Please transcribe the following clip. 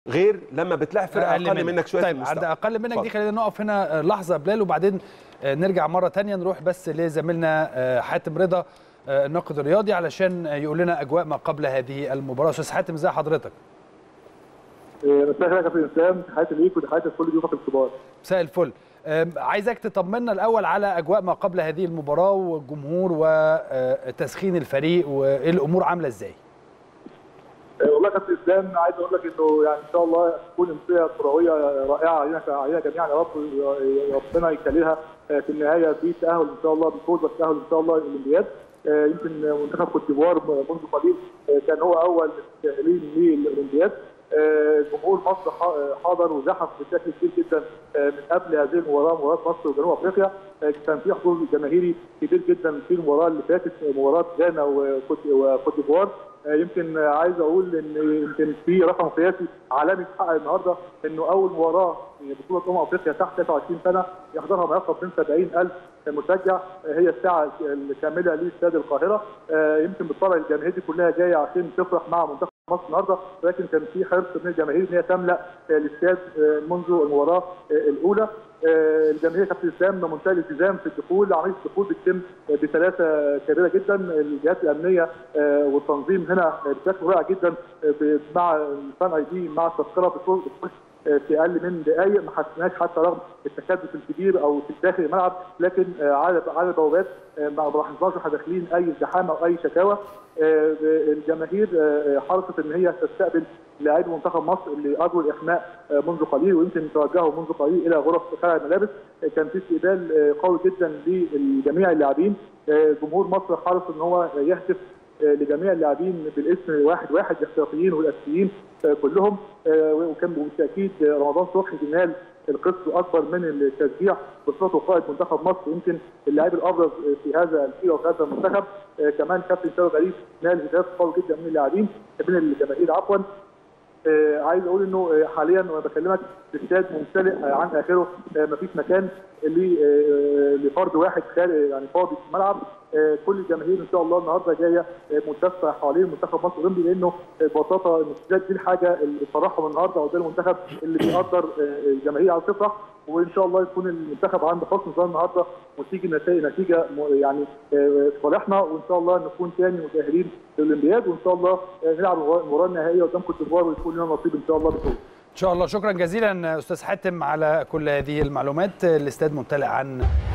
غير لما بتلاعب فرقه اقل, أقل منك شويه طيب عند اقل منك دي خلينا نقف هنا لحظه بلال وبعدين نرجع مره ثانيه نروح بس لزميلنا حاتم رضا الناقد الرياضي علشان يقول لنا اجواء ما قبل هذه المباراه استاذ حاتم ازي حضرتك مساء الخير يا كابتن اسلام تحياتي ليك وتحياتي لكل ضيوفك الكبار مساء الفل عايزك تطمنا الاول على اجواء ما قبل هذه المباراه والجمهور وتسخين الفريق وايه الامور عامله ازاي والله يا كابتن اسلام عايز اقول لك انه يعني ان شاء الله تكون امسيه كرويه رائعه علينا علينا جميعا يا رب ربنا يكللها في النهايه بتاهل ان شاء الله بالفوز والتاهل ان شاء الله للاولمبياد يمكن منتخب كوت ديفوار منذ قليل كان هو اول المتاهلين للاولمبياد جمهور مصر حاضر وزحف بشكل كبير جدا من قبل هذه المباراه مباراه مصر وجنوب افريقيا كان في حضور جماهيري كبير جدا في المباراه اللي فاتت مباراه غانا وكوت ديفوار يمكن عايز اقول ان يمكن في رقم قياسي عالمي اتحقق النهارده انه اول مباراه في بطوله امم افريقيا تحت 23 سنه يحضرها ما يقرب من 70000 مشجع هي الساعه الكامله لاستاد القاهره يمكن بالطبع الجماهير دي كلها جايه عشان تفرح مع منتخب مصر النهارده ولكن كان في حرص من الجماهير ان هي تملا الاستاد منذ المباراه الاولى الجماهير كابتن اسلام منتهى الالتزام في الدخول عمليه الدخول بتتم بسلاسه كبيره جدا الجهات الامنيه والتنظيم هنا بشكل رائع جدا مع الفان اي دي مع التذكره بتخش في اقل من دقائق ما حسيناش حتى رغم التكدس الكبير او في داخل الملعب لكن على على البوابات ما لاحظناش احنا داخلين اي ازدحام او اي شكاوى الجماهير حرصت ان هي تستقبل لاعبي منتخب مصر اللي اجروا الاحماء منذ قليل ويمكن توجهوا منذ قليل الى غرف خلع الملابس كان في استقبال قوي جدا لجميع اللاعبين جمهور مصر حرص ان هو يهتف لجميع اللاعبين بالاسم واحد واحد الاحتياطيين والاساسيين كلهم وكان بالتاكيد رمضان صبحي بينال القسط الاكبر من التشجيع بصفته قائد منتخب مصر يمكن اللاعب الابرز في هذا الفريق وفي هذا المنتخب كمان كابتن شباب غريب نال هداف قوي جدا من اللاعبين من الجماهير عفوا آه عايز اقول انه آه حاليا وانا بكلمك الاستاد ممتلئ آه عن اخره مفيش مكان لفرد واحد يعني فاضي في الملعب كل الجماهير ان شاء الله النهارده جايه ملتفه حوالين منتخب مصر الاولمبي لانه ببساطه الاستاد دي الحاجه اللي فرحهم النهارده وده المنتخب اللي بيقدر الجماهير على تفرح وان شاء الله يكون المنتخب عنده حسن ظن النهارده وتيجي نتيجه نتيجه يعني صالحنا وان شاء الله نكون ثاني متاهلين للاولمبياد وان شاء الله نلعب المباراه النهائيه قدام كوت ديفوار ويكون لنا نصيب ان شاء الله بالفوز. ان شاء الله شكرا جزيلا استاذ حاتم على كل هذه المعلومات الاستاد ممتلئ عن